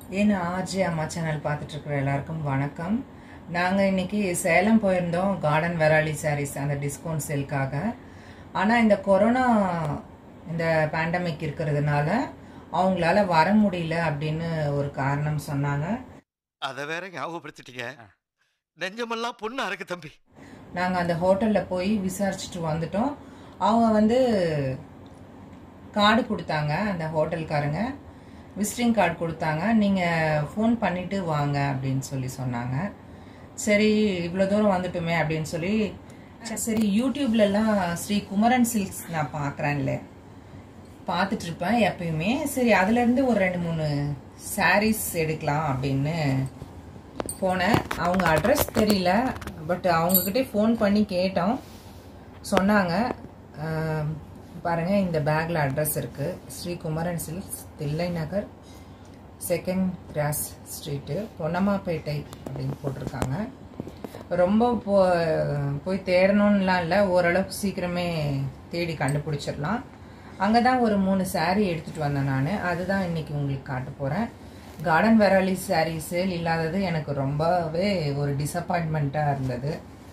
ஏன்னு ஆர்ஜே அம்மா சேனல் பார்த்துட்டு இருக்கிற எல்லாருக்கும் வணக்கம் நாங்கள் இன்னைக்கு சேலம் போயிருந்தோம் கார்டன் வெராலி சாரீஸ் அந்த டிஸ்கவுண்ட் சேல்க்காக ஆனால் இந்த கொரோனா இந்த பேண்டமிக் இருக்கிறதுனால அவங்களால வர முடியல அப்படின்னு ஒரு காரணம் சொன்னாங்க அத வேற ஞாபகப்படுத்திட்டீங்க நெஞ்சமெல்லாம் பொண்ணு அறக்கு தம்பி நாங்கள் அந்த ஹோட்டலில் போய் விசாரிச்சுட்டு வந்துட்டோம் அவங்க வந்து கார்டு கொடுத்தாங்க அந்த ஹோட்டல்காரங்க விசிட்டிங் கார்டு கொடுத்தாங்க நீங்கள் ஃபோன் பண்ணிட்டு வாங்க அப்படின்னு சொல்லி சொன்னாங்க சரி இவ்வளோ தூரம் வந்துட்டோமே அப்படின்னு சொல்லி சரி யூடியூப்லலாம் ஸ்ரீ குமரன் சில்க்ஸ் நான் பார்க்குறேன்ல பார்த்துட்டு இருப்பேன் எப்பயுமே சரி அதுலேருந்து ஒரு ரெண்டு மூணு சாரீஸ் எடுக்கலாம் அப்படின்னு போனேன் அவங்க அட்ரஸ் தெரியல பட் அவங்கக்கிட்டே ஃபோன் பண்ணி கேட்டோம் சொன்னாங்க ஆம், பாருங்க இந்த பேக்கில் அட்ரஸ் இருக்குது Sri Kumaran silks Thillai Nagar second cross street Ponnammapettai அப்படின்னு போட்டிருக்காங்க ரொம்ப போ போய் தேடணும்லாம் இல்லை ஓரளவுக்கு சீக்கிரமே தேடி கண்டுபிடிச்சிடலாம் அங்கே தான் ஒரு மூணு saree எடுத்துகிட்டு வந்தேன் நான் அதுதான் இன்னைக்கு உங்களுக்கு காட்ட போகிறேன் கார்டன் வெராலி saree சேல் இல்லாதது எனக்கு ரொம்பவே ஒரு டிசப்பாயின்மெண்ட்டாக இருந்தது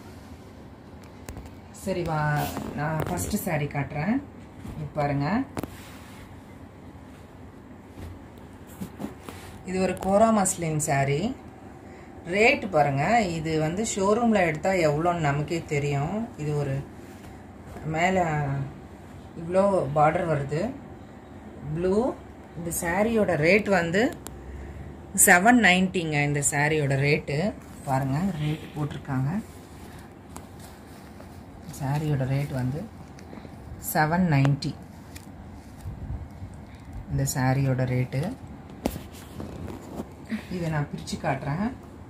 சரி வா நான் ஃபஸ்ட்டு saree காட்டுறேன் இது பாருங்க இது ஒரு கோரா மஸ்லின் saree ரேட் பாருங்க இது வந்து ஷோரூமில் எடுத்தால் எவ்வளோன்னு நமக்கே தெரியும் இது ஒரு மேலே இவ்வளோ பார்டர் வருது ப்ளூ இந்த சாரியோட ரேட் வந்து செவன் நைன்ட்டிங்க இந்த சாரியோட ரேட்டு பாருங்கள் ரேட் போட்டிருக்காங்க சாரியோட ரேட் வந்து செவன் நைன்ட்டி இந்த சாரியோட ரேட்டு இதை நான் பிரித்து காட்டுறேன்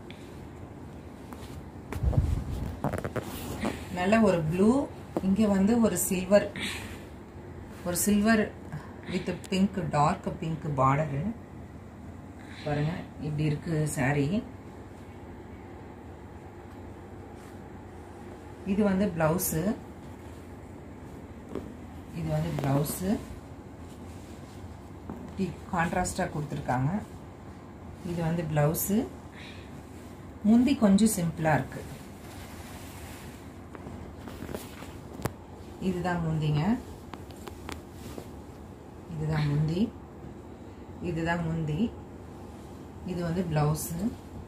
நல்ல ஒரு ப்ளூ இங்கே வந்து ஒரு சில்வர் ஒரு silver with pink dark pink border பாருங்க இப்படி இருக்கு saree இது வந்து பிளவுஸு இது வந்து பிளவுஸு கான்ட்ராஸ்டாக கொடுத்துருக்காங்க இது வந்து பிளவுஸு முந்தி கொஞ்சம் சிம்பிளாக இருக்கு இதுதான் முந்திங்க இதுதான் முந்தி இதுதான் முந்தி இது வந்து ப்ளவுஸு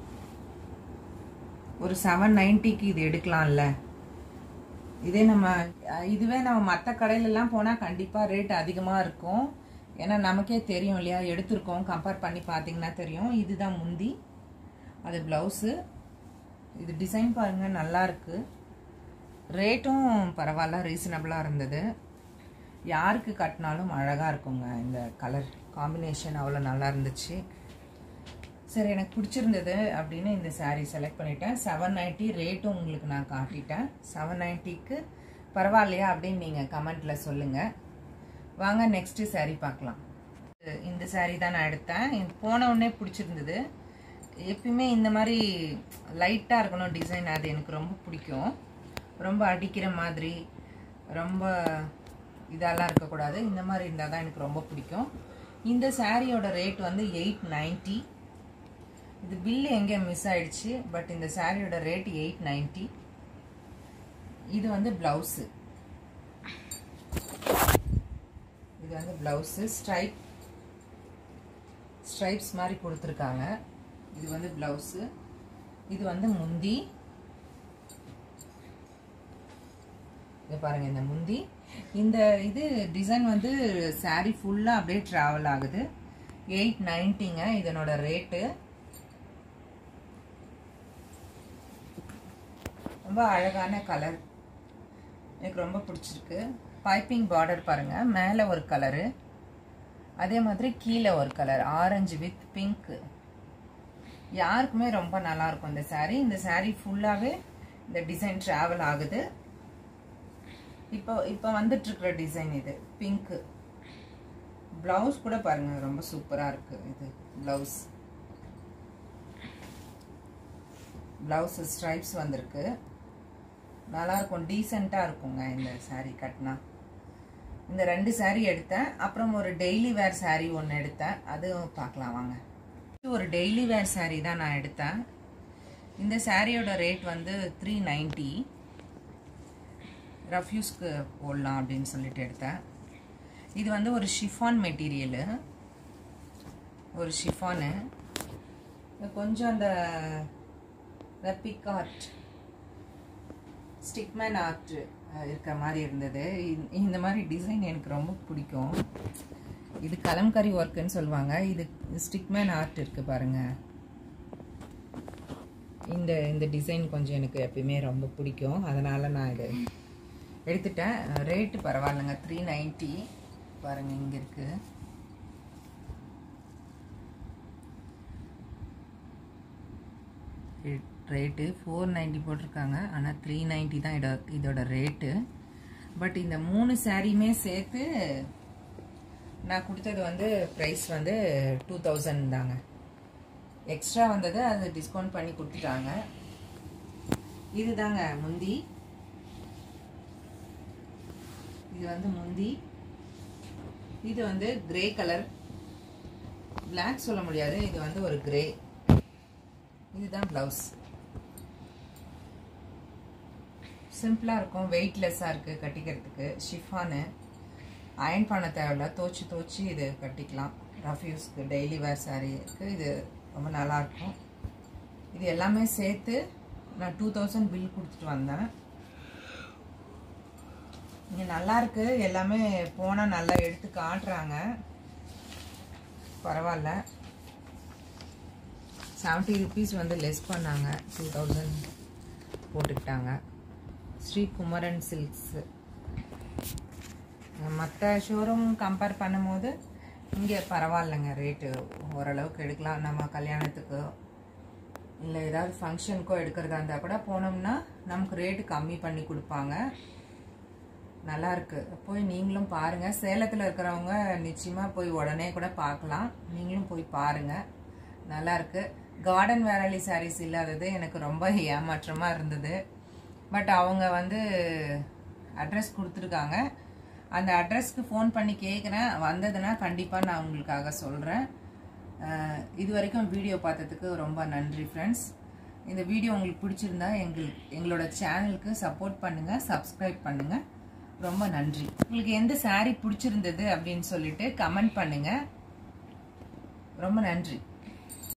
ஒரு செவன் நைன்ட்டிக்கு இது எடுக்கலாம்ல இதே நம்ம அஹ், இதுவே நம்ம மற்ற கடையிலலாம் போனால் கண்டிப்பாக ரேட் அதிகமாக இருக்கும் ஏன்னா நமக்கே தெரியும் இல்லையா எடுத்திருக்கோம் கம்பேர் பண்ணி பார்த்தீங்கன்னா தெரியும் இதுதான் முந்தி அது ப்ளவுஸு இது டிசைன் பாருங்க நல்லா இருக்கு ரேட்டும் பரவாயில்ல ரீசனபிளாக இருந்தது யாருக்கு கட்டினாலும் அழகாக இருக்குங்க இந்த கலர் காம்பினேஷன் அவ்வளோ நல்லா இருந்துச்சு சரி எனக்கு பிடிச்சிருந்தது அப்படின்னு இந்த saree செலக்ட் பண்ணிட்டேன் செவன் நைன்ட்டி ரேட்டும் உங்களுக்கு நான் காட்டிட்டேன் செவன் நைன்ட்டிக்கு பரவாயில்லையா அப்படின்னு நீங்கள் கமெண்ட்டில் சொல்லுங்கள் வாங்க நெக்ஸ்ட்டு saree பார்க்கலாம் இந்த saree தான் நான் எடுத்தேன் எனக்கு போன உடனே பிடிச்சிருந்தது எப்பயுமே இந்த மாதிரி லைட்டாக இருக்கணும் டிசைன் அது எனக்கு ரொம்ப பிடிக்கும் ரொம்ப அடிக்கிற மாதிரி ரொம்ப இதெல்லாம் இருக்கக்கூடாது இந்த மாதிரி இருந்தால் தான் எனக்கு ரொம்ப பிடிக்கும் இந்த சாரியோட ரேட் வந்து எயிட் நைன்ட்டி இது பில்லு எங்கே மிஸ் ஆயிடுச்சு பட் இந்த சாரியோட ரேட் எயிட் நைன்ட்டி இது வந்து ப்ளவுஸு இது வந்து ப்ளவுஸு ஸ்ட்ரைப் ஸ்ட்ரைப்ஸ் மாதிரி கொடுத்துருக்காங்க இது வந்து ப்ளவுஸு இது வந்து முந்தி இது பாருங்க இந்த முந்தி இந்த இது டிசைன் வந்து saree ஃபுல்லாக அப்படியே ட்ராவல் ஆகுது எயிட் நைன்ட்டிங்க இதனோட ரேட்டு ரொம்ப அழகான கலர் எனக்கு ரொம்ப பிடிச்சிருக்கு பைப்பிங் பார்டர் பாருங்க மேலே ஒரு கலரு அதே மாதிரி கீழே ஒரு கலர் ஆரஞ்சு வித் பிங்க் யாருக்குமே ரொம்ப நல்லா இருக்கும் இந்த saree இந்த saree ஃபுல்லாகவே இந்த டிசைன் ட்ராவல் ஆகுது இப்போ இப்போ வந்துட்டு இருக்கிற டிசைன் இது பிங்க்கு ப்ளவுஸ் கூட பாருங்க ரொம்ப சூப்பராக இருக்கு இது ப்ளவுஸ் ப்ளவுஸ் ஸ்ட்ரைப்ஸ் வந்திருக்கு நல்லா இருக்கும் டீசெண்டாக இருக்குங்க இந்த saree கட்டினா இந்த ரெண்டு saree எடுத்தேன் அப்புறம் ஒரு டெய்லி வேர் saree ஒன்று எடுத்தேன் அதுவும் பார்க்கலாம் வாங்க இது ஒரு டெய்லி வேர் saree தான் நான் எடுத்தேன் இந்த சாரியோட ரேட் வந்து த்ரீ நைன்ட்டி ரஃப்யூஸ்க்கு போடலாம் அப்படின்னு சொல்லிட்டு எடுத்தேன் இது வந்து ஒரு ஷிஃபான் மெட்டீரியலு ஒரு ஷிஃபானு கொஞ்சம் அந்த ரெப்பிக் ஆர்ட் ஸ்டிக்மேன் ஆர்ட் இருக்கிற மாதிரி இருந்தது இந்த- இந்த மாதிரி டிசைன் எனக்கு ரொம்ப பிடிக்கும் இது கலம்கரி ஒர்க்குன்னு சொல்லுவாங்க இது ஸ்டிக்மேன் ஆர்ட் இருக்கு பாருங்க இந்த இந்த டிசைன் கொஞ்சம் எனக்கு எப்பயுமே ரொம்ப பிடிக்கும் அதனால நான் இது எடுத்துட்டேன் ரேட்டு பரவாயில்லைங்க த்ரீ நைன்ட்டி பாருங்க இங்க இருக்கு ரேட்டு ஃபோர் நைன்ட்டி போட்டிருக்காங்க ஆனால் த்ரீ நைன்ட்டி தான் இதோ இதோட ரேட்டு பட் இந்த மூணு சாரியுமே சேர்த்து நான் கொடுத்தது வந்து ப்ரைஸ் வந்து டூ தௌசண்ட் தாங்க எக்ஸ்ட்ரா வந்தது அது டிஸ்கவுண்ட் பண்ணி கொடுத்துட்டாங்க இதுதாங்க முந்தி இது வந்து முந்தி இது வந்து கிரே கலர் பிளாக் சொல்ல முடியாது இது வந்து ஒரு கிரே இதுதான் ப்ளவுஸ் சிம்பிளாக இருக்கும் வெயிட்லெஸ்ஸாக இருக்குது கட்டிக்கிறதுக்கு ஷிஃபானு அயன் பண்ண தேவையில்ல தோச்சு தோச்சு இது கட்டிக்கலாம் ரஃப்யூஸ்க்கு டெய்லி வேர் சாரீக்கு இது ரொம்ப நல்லாயிருக்கும் இது எல்லாமே சேர்த்து நான் டூ தௌசண்ட் பில் கொடுத்துட்டு வந்தேன் இங்கே நல்லா இருக்கு எல்லாமே போனால் நல்லா எடுத்து காட்டுறாங்க பரவாயில்ல செவன்ட்டி ருபீஸ் வந்து லெஸ் பண்ணாங்க டூ தௌசண்ட் போட்டுக்கிட்டாங்க ஸ்ரீ குமரன் சில்க்ஸு மற்ற ஷோரூம் கம்பேர் பண்ணும்போது இங்கே பரவாயில்லைங்க ரேட்டு ஓரளவுக்கு எடுக்கலாம் நம்ம கல்யாணத்துக்கு இல்லை ஏதாவது ஃபங்க்ஷனுக்கோ எடுக்கிறதா இருந்தால் கூட போனோம்னா நமக்கு ரேட்டு கம்மி பண்ணி கொடுப்பாங்க நல்லா இருக்கு போய் நீங்களும் பாருங்க சேலத்தில் இருக்கிறவங்க நிச்சயமாக போய் உடனே கூட பார்க்கலாம் நீங்களும் போய் பாருங்க நல்லா இருக்கு கார்டன் வேரலி சாரீஸ் இல்லாதது எனக்கு ரொம்ப ஏமாற்றமாக இருந்தது பட் அவங்க வந்து அட்ரஸ் கொடுத்துருக்காங்க அந்த அட்ரஸ்க்கு ஃபோன் பண்ணி கேட்குறேன் வந்ததுன்னா கண்டிப்பாக நான் உங்களுக்காக சொல்கிறேன் இது வரைக்கும் வீடியோ பார்த்ததுக்கு ரொம்ப நன்றி ஃப்ரெண்ட்ஸ் இந்த வீடியோ உங்களுக்கு பிடிச்சிருந்தா எங்கள் எங்களோட சேனலுக்கு சப்போர்ட் பண்ணுங்கள் சப்ஸ்கிரைப் பண்ணுங்கள் ரொம்ப நன்றி உங்களுக்கு எந்த saree பிடிச்சிருந்தது அப்படின்னு சொல்லிட்டு கமெண்ட் பண்ணுங்கள் ரொம்ப நன்றி